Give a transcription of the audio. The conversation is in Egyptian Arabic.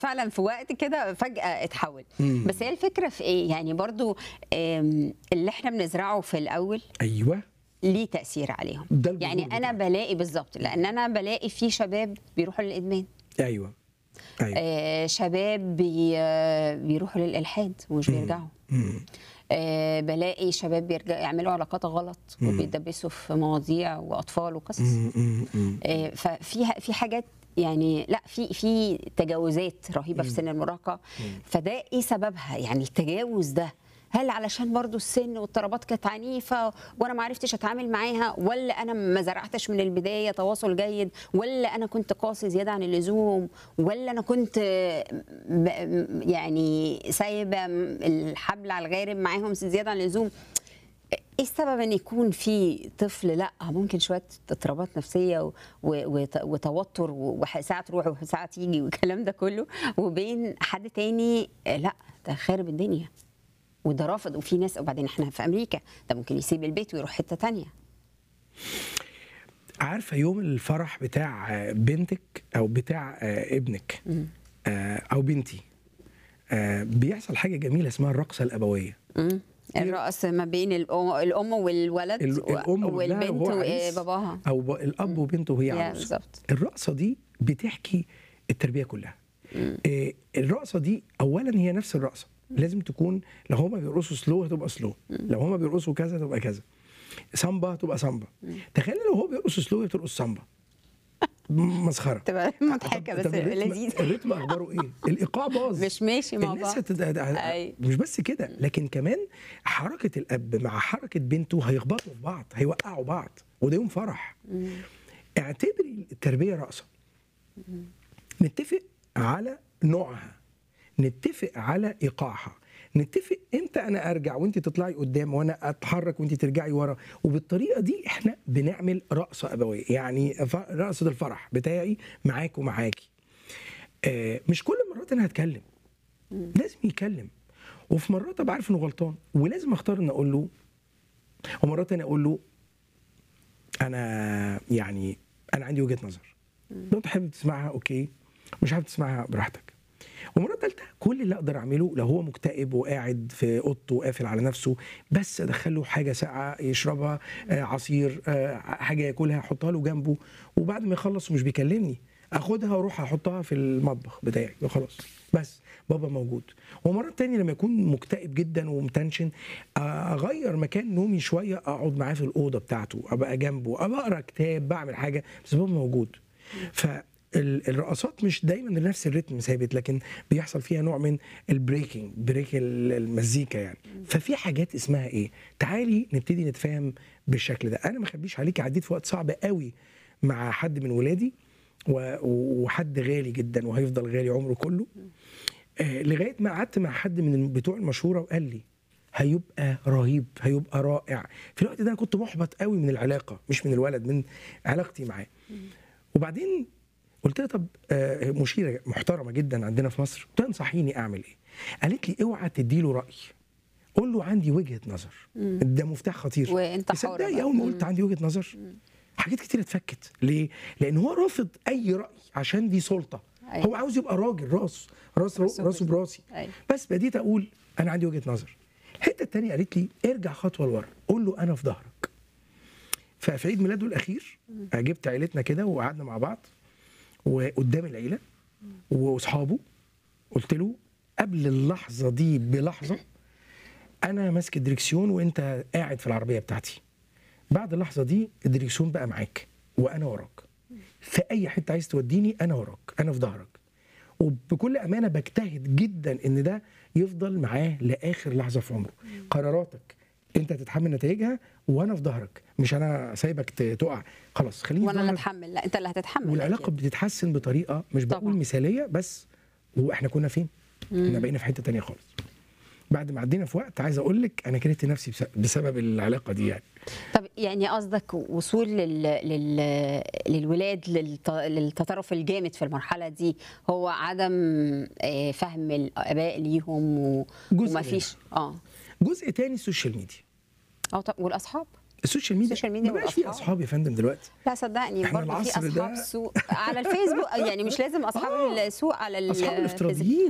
فعلا في وقت كده فجأة اتحول مم. بس هي الفكرة في ايه يعني برضو آم، اللي احنا بنزرعه في الاول ايوه ليه تأثير عليهم ده الجذور يعني انا بتاعه. بلاقي بالظبط لان انا بلاقي في شباب بيروحوا للادمان ايوه ايوه آه شباب بي آه، بيروحوا للالحاد ومش بيرجعوا مم. آه بلاقي شباب بيرجع يعملوا علاقات غلط وبيتدبسوا في مواضيع واطفال وقصص مم. مم. مم. آه، ففي في حاجات يعني لا في في تجاوزات رهيبه في سن المراهقه فده ايه سببها يعني التجاوز ده هل علشان برضو السن واضطرابات كانت عنيفه وانا ما عرفتش اتعامل معاها ولا انا ما زرعتش من البدايه تواصل جيد ولا انا كنت قاسي زياده عن اللزوم ولا انا كنت آه، ب- يعني سايبه الحبل على الغارب معاهم زياده عن اللزوم ايه السبب ان يكون في طفل لا ممكن شويه اضطرابات نفسيه و- و- وت- وتوتر وساعه تروح وساعه تيجي والكلام ده كله وبين حد تاني آه، لا ده خارب الدنيا وده رافض وفي ناس وبعدين احنا في امريكا ده ممكن يسيب البيت ويروح حته تانية عارفه يوم الفرح بتاع بنتك او بتاع ابنك آه، او بنتي آه، بيحصل حاجه جميله اسمها الرقصه الابويه مم. الرقص ما بين الام الأم والولد ال- الام وابنها والبنت وهو عريس، وباباها او ب- الاب وبنته وهي يا عروسه بالظبط الرقصه دي بتحكي التربيه كلها آه، الرقصه دي اولا هي نفس الرقصه لازم تكون لو هما بيرقصوا سلو هتبقى سلو لو هما بيرقصوا كذا تبقى كذا سامبا هتبقى سامبا تخيل لو هو بيرقص سلو وهي بترقص سامبا مسخره تبقى مضحكه طب- بس طب الريتم- لذيذه الريتم اخباره ايه؟ الايقاع باظ مش ماشي مع الناس بعض هتد... هت- أي. مش بس كده لكن كمان حركه الاب مع حركه بنته هيخبطوا في بعض هيوقعوا بعض وده يوم فرح اعتبري التربيه رقصه نتفق على نوعها نتفق على ايقاعها نتفق امتى انا ارجع وانت تطلعي قدام وانا اتحرك وانت ترجعي ورا وبالطريقه دي احنا بنعمل رقصه ابويه يعني ف- رقصه الفرح بتاعي معاك ومعاكي آه، مش كل مرات انا هتكلم لازم يتكلم وفي مرات ابقى عارف انه غلطان ولازم اختار ان اقول له ومرات انا اقول له انا يعني انا عندي وجهه نظر لو انت حابب تسمعها اوكي مش حابب تسمعها براحتك ومرة تالتة كل اللي اقدر اعمله لو هو مكتئب وقاعد في اوضته وقافل على نفسه بس ادخله حاجه ساقعه يشربها آه، عصير آه، حاجه ياكلها احطها له جنبه وبعد ما يخلص ومش بيكلمني اخدها واروح احطها في المطبخ بتاعي وخلاص بس بابا موجود ومرات تانية لما يكون مكتئب جدا ومتنشن اغير مكان نومي شويه اقعد معاه في الاوضه بتاعته ابقى جنبه ابقى اقرا كتاب بعمل حاجه بس بابا موجود فالرقصات مش دايما نفس الريتم ثابت لكن بيحصل فيها نوع من البريكنج بريك ال- المزيكا يعني ففي حاجات اسمها ايه تعالي نبتدي نتفاهم بالشكل ده انا ما اخبيش عليكي عديت في وقت صعب قوي مع حد من ولادي و- وحد غالي جدا وهيفضل غالي عمره كله آه، لغايه ما قعدت مع حد من بتوع المشوره وقال لي هيبقى رهيب هيبقى رائع في الوقت ده انا كنت محبط قوي من العلاقه مش من الولد من علاقتي معاه وبعدين قلت لها طب آه، مشيره محترمه جدا عندنا في مصر قلت لها انصحيني اعمل ايه قالت لي اوعى تديله راي قول له عندي وجهه نظر ده مفتاح خطير وانت حر تصدقي بقى. اول ما قلت عندي وجهه نظر حاجات كتير اتفكت ليه لان هو رافض اي راي عشان دي سلطه أيوة. هو عاوز يبقى راجل راس راس راسه راسه براسي أيوة. بس بديت اقول انا عندي وجهه نظر الحته الثانيه قالت لي ارجع خطوه لورا قول له انا في ظهرك ففي عيد ميلاده الاخير جبت عيلتنا كده وقعدنا مع بعض وقدام العيله واصحابه قلت له قبل اللحظه دي بلحظه انا ماسك الدريكسيون وانت قاعد في العربيه بتاعتي بعد اللحظه دي الدريكسيون بقى معاك وانا وراك في اي حته عايز توديني انا وراك انا في ظهرك وبكل امانه بجتهد جدا ان ده يفضل معاه لاخر لحظه في عمره قراراتك انت تتحمل نتائجها وانا في ظهرك مش انا سايبك ت- تقع خلاص خليني في وانا اللي ظهرك. اتحمل لا انت اللي هتتحمل والعلاقه أكيد. بتتحسن بطريقه مش بقول طبعاً. مثاليه بس واحنا كنا فين؟ احنا بقينا في حته تانية خالص بعد ما عدينا في وقت عايز اقول لك انا كرهت نفسي بس- بسبب العلاقه دي يعني طب يعني قصدك وصول لل... لل... للولاد للت... للتطرف الجامد في المرحله دي هو عدم آه، فهم الاباء ليهم و... جزء وما فيش اه جزء تاني السوشيال ميديا اه طب والاصحاب السوشيال ميديا السوشيال ميديا ما بقاش فيه والأصحاب. اصحاب يا فندم دلوقتي لا صدقني إحنا برضه في العصر اصحاب ده- سوء على الفيسبوك يعني مش لازم اصحاب آه. السوء على اصحاب الفيسبوك الافتراضيين